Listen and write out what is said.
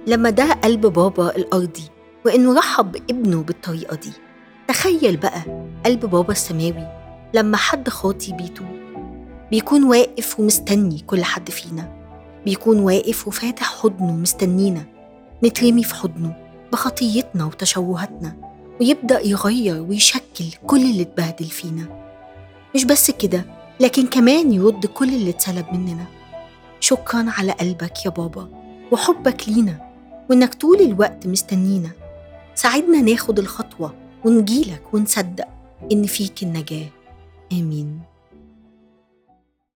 لما ده قلب بابا الأرضي وإنه رحب بابنه بالطريقة دي تخيل بقى قلب بابا السماوي لما حد خاطي بيتوب بيكون واقف ومستني كل حد فينا بيكون واقف وفاتح حضنه مستنينا نترمي في حضنه بخطيتنا وتشوهاتنا ويبدأ يغير ويشكل كل اللي اتبهدل فينا مش بس كده لكن كمان يرد كل اللي اتسلب مننا شكرا على قلبك يا بابا وحبك لينا وإنك طول الوقت مستنينا ساعدنا ناخد الخطوة ونجيلك ونصدق إن فيك النجاة آمين